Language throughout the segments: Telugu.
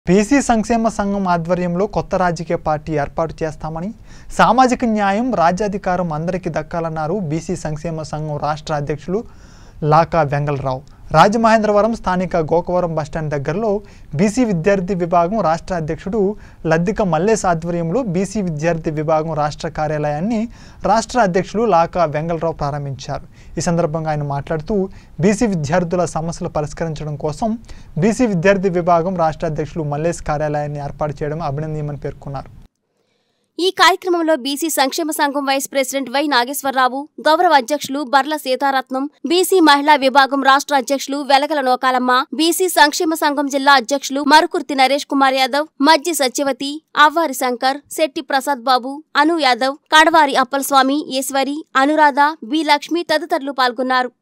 బీసీ సంక్షేమ సంఘం ఆధ్వర్యంలో కొత్త రాజకీయ పార్టీ ఏర్పాటు చేస్తామని సామాజిక న్యాయం రాజ్యాధికారం అందరికీ దక్కాలన్నారు బీసీ సంక్షేమ సంఘం రాష్ట్ర అధ్యక్షులు లాకా వెంగళరావు రాజమహేంద్రవరం స్థానిక గోకవరం బస్టాండ్ దగ్గరలో బీసీ విద్యార్థి విభాగం రాష్ట్ర అధ్యక్షుడు లద్దిక మల్లేశ్ ఆధ్వర్యంలో బీసీ విద్యార్థి విభాగం రాష్ట్ర కార్యాలయాన్ని రాష్ట్ర అధ్యక్షులు లాకా వెంగళరావు ప్రారంభించారు ఈ సందర్భంగా ఆయన మాట్లాడుతూ బీసీ విద్యార్థుల సమస్యలు పరిష్కరించడం కోసం బీసీ విద్యార్థి విభాగం రాష్ట్ర అధ్యక్షులు మల్లేశ్ కార్యాలయాన్ని ఏర్పాటు చేయడం అభినందనీయమని పేర్కొన్నారు ఈ కార్యక్రమంలో బీసీ సంక్షేమ సంఘం వైస్ ప్రెసిడెంట్ వై నాగేశ్వరరావు గౌరవ అధ్యక్షులు బర్ల సీతారత్నం బీసీ మహిళా విభాగం రాష్ట్ర అధ్యక్షులు వెలగల నోకాలమ్మ బీసీ సంక్షేమ సంఘం జిల్లా అధ్యక్షులు మరుకుర్తి నరేష్ కుమార్ యాదవ్ మజ్జి సత్యవతి అవ్వారి శంకర్ శెట్టి ప్రసాద్ బాబు అను యాదవ్ కడవారి అప్పలస్వామి ఈశ్వరి అనురాధ బి లక్ష్మి తదితరులు పాల్గొన్నారు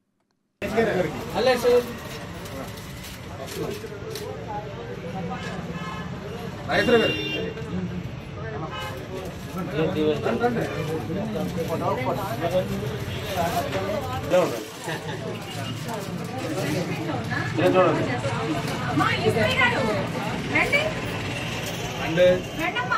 నాగేశ్వర గారు అమ్మా, ఈశ్వరి గారు, రండి. రండమ్మా.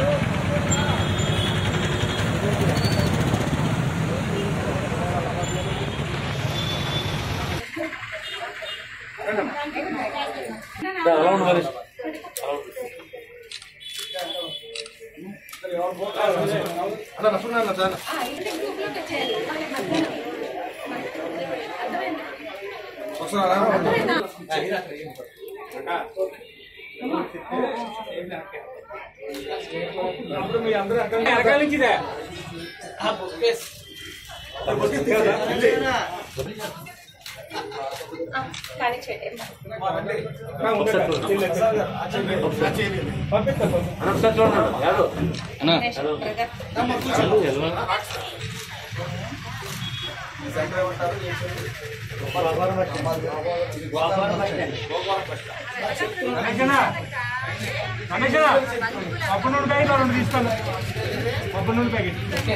అన్న రసూల్ అన్న చాలా వస్తున్నారా ఖాళీ చేయండి. Next brother. పప్పు నూనె ప్యాకెట్ రెండు తీసుకోండి పప్పు నూనె ప్యాకెట్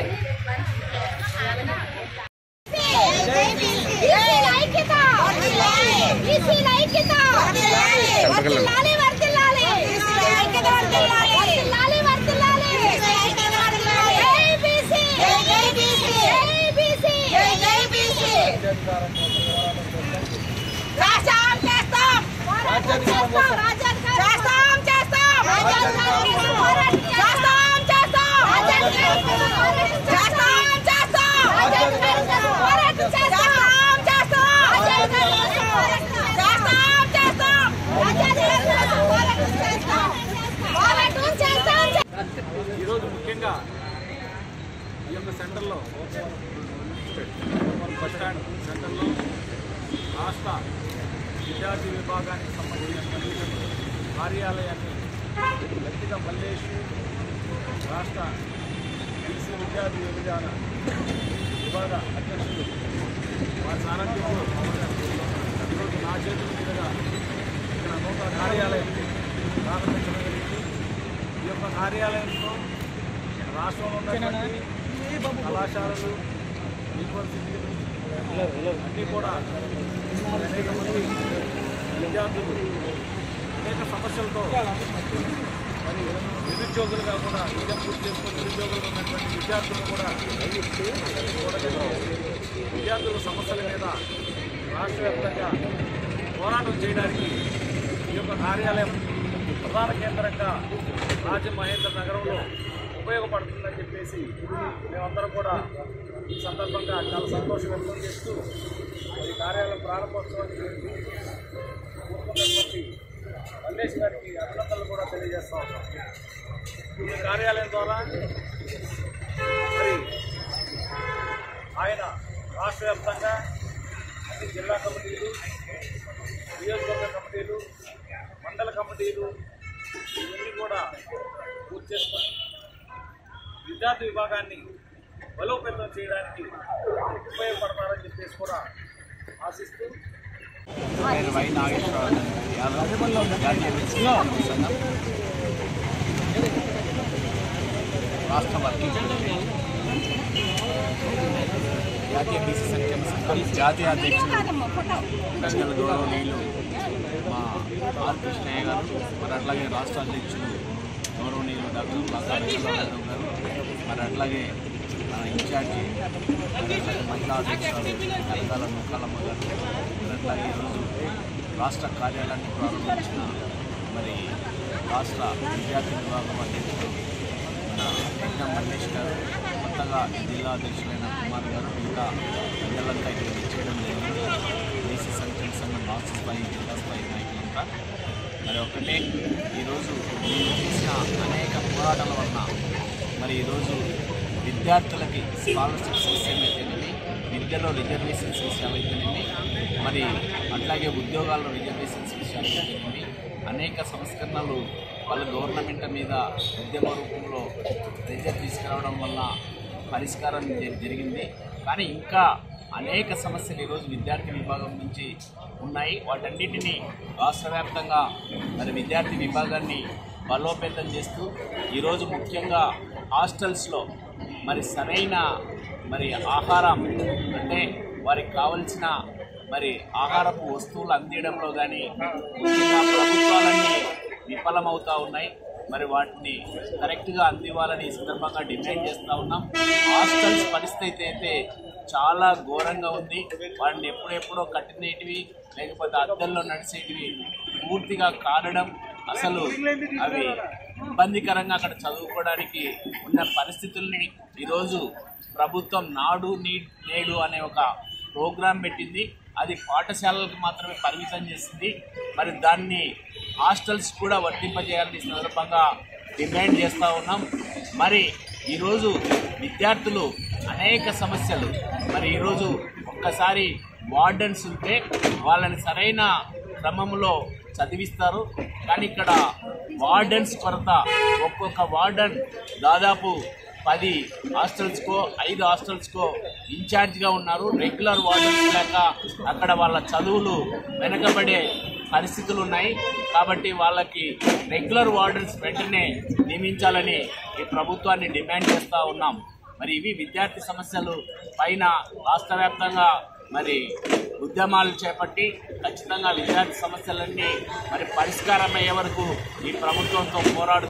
చేస్తాం చేస్తాం చేస్తాం చేస్తాం చేస్తాం చేస్తాం ఈరోజు ముఖ్యంగా ఈ యొక్క సెంటర్లో బస్ స్టాండ్ సెంటర్లో రాష్ట్ర విద్యార్థి విభాగానికి సంబంధించిన కార్యాలయాన్ని గట్టిగా మల్లేష్ రాష్ట్ర బీసీ విద్యార్థి విభజన విభాగ అధ్యక్షులు వారి సారథ్యంలో ఈరోజు నా చేతుల మీదుగా ఇక్కడ నూతన కార్యాలయం ప్రారంభించడం జరిగింది ఈ యొక్క కార్యాలయంలో రాష్ట్రంలో ఉన్నటువంటి కళాశాలలు యూనివర్సిటీలు అన్నీ కూడా అనేక మంది విద్యార్థులు అనేక సమస్యలతో మరి నిరుద్యోగులుగా కూడా విద్య పూర్తి చేసుకుని నిరుద్యోగులుగా ఉన్నటువంటి విద్యార్థులు కూడా కూడగట్టి విద్యార్థుల సమస్యల మీద రాష్ట్ర వ్యాప్తంగా పోరాటం చేయడానికి ఈ యొక్క కార్యాలయం ప్రధాన కేంద్రంగా రాజమహేంద్ర నగరంలో ఉపయోగపడుతుందని చెప్పేసి మేమందరం కూడా ఈ సందర్భంగా చాలా సంతోషం వ్యక్తం చేస్తూ ఈ కార్యాలయం ప్రారంభోత్సవానికి కూర్చున్నటువంటి మల్లేష్ గారికి అభినందనలు కూడా తెలియజేస్తా ఉన్నాం ఈ కార్యాలయం ద్వారా మరి ఆయన రాష్ట్ర వ్యాప్తంగా అన్ని జిల్లా కమిటీలు నియోజకవర్గ కమిటీలు మండల కమిటీలు ఇవన్నీ కూడా పూర్తి చేసుకొని విద్యార్థి విభాగాన్ని బలోపేతం చేయడానికి ఉపయోగపడతారని చెప్పేసి కూడా ఆశిస్తూ నేను వై నాగేశ్వరరావు యాదవ్ జాతీయ బీసీ సంఘం రాష్ట్ర వర్కింగ్ జాతీయ బీసీ సంక్షేమ సంఘం జాతీయ అధ్యక్షులు పెద్దల గౌరవనీయులు మా మా ఆర్ కృష్ణయ్య గారు మరి అట్లాగే రాష్ట్ర అధ్యక్షులు గౌరవనీయులు డాక్టర్ లతా వెంకటరావు గారు మరి అట్లాగే మన ఇన్ఛార్జి మరి అట్లాగే మహిళా అధ్యక్షురాలు కనకాల ముక్కాలమ్మ గారు మరి అట్లాగే ఈరోజు రాష్ట్ర కార్యాలయాన్ని ప్రారంభించిన మరి రాష్ట్ర విద్యార్థి విభాగం అధ్యక్షుడు మన యజ్ఞం మల్లేష్ గారు కొత్తగా జిల్లా అధ్యక్షులైన కుమార్ గారు మిగతా ప్రజలంతా ఇక్కడ చేయడం జరిగింది బీసీ సంక్షేమ సంఘం రాష్ట్ర స్థాయి జిల్లా స్థాయి నాయకులంతా మరి ఒకటే ఈరోజు మేము చేసిన అనేక పోరాటాల వలన మరి ఈరోజు విద్యార్థులకి స్కాలర్షిప్స్ విషయం అయితేనేమి విద్యలో రిజర్వేషన్స్ విషయం అయితేనేమి మరి అట్లాగే ఉద్యోగాల్లో రిజర్వేషన్స్ విషయాలు అయితేనేమి అనేక సంస్కరణలు వాళ్ళ గవర్నమెంట్ మీద ఉద్యమ రూపంలో ప్రెజర్ తీసుకురావడం వల్ల పరిష్కారం జరి- జరిగింది కానీ ఇంకా అనేక సమస్యలు ఈరోజు విద్యార్థి విభాగం నుంచి ఉన్నాయి వాటన్నిటినీ రాష్ట్ర వ్యాప్తంగా మరి విద్యార్థి విభాగాన్ని బలోపేతం చేస్తూ ఈరోజు ముఖ్యంగా హాస్టల్స్లో మరి సరైన మరి ఆహారం అంటే వారికి కావలసిన మరి ఆహారపు వస్తువులు అందించడంలో కానీ ముఖ్యంగా ప్రభుత్వాలన్నీ విఫలమవుతూ ఉన్నాయి మరి వాటిని కరెక్ట్గా అందివ్వాలని ఈ సందర్భంగా డిమాండ్ చేస్తూ ఉన్నాం హాస్టల్స్ పరిస్థితి అయితే చాలా ఘోరంగా ఉంది వాటిని ఎప్పుడెప్పుడో కట్టినేటివి లేకపోతే అద్దెల్లో నడిచేటివి పూర్తిగా కారడం అసలు అవి ఇబ్బందికరంగా అక్కడ చదువుకోవడానికి ఉన్న పరిస్థితుల్ని ఈరోజు ప్రభుత్వం నాడు నీ నేడు అనే ఒక ప్రోగ్రాం పెట్టింది అది పాఠశాలలకు మాత్రమే పరిమితం చేసింది మరి దాన్ని హాస్టల్స్ కూడా వర్తింపజేయాలని ఈ సందర్భంగా డిమాండ్ చేస్తూ ఉన్నాం మరి ఈరోజు విద్యార్థులు అనేక సమస్యలు మరి ఈరోజు ఒక్కసారి వార్డెన్స్ ఉంటే వాళ్ళని సరైన క్రమంలో చదివిస్తారు కానీ ఇక్కడ వార్డెన్స్ కొరత ఒక్కొక్క వార్డెన్ దాదాపు పది హాస్టల్స్కో ఐదు హాస్టల్స్కో ఇన్ఛార్జ్గా ఉన్నారు రెగ్యులర్ వార్డెన్స్ లేక అక్కడ వాళ్ళ చదువులు వెనకబడే పరిస్థితులు ఉన్నాయి కాబట్టి వాళ్ళకి రెగ్యులర్ వార్డెన్స్ వెంటనే నియమించాలని ఈ ప్రభుత్వాన్ని డిమాండ్ చేస్తూ ఉన్నాం మరి ఇవి విద్యార్థి సమస్యలు పైన రాష్ట్ర వ్యాప్తంగా మరి ఉద్యమాలు చేపట్టి ఖచ్చితంగా విద్యార్థి సమస్యలన్నీ మరి పరిష్కారం అయ్యే వరకు ఈ ప్రభుత్వంతో పోరాడు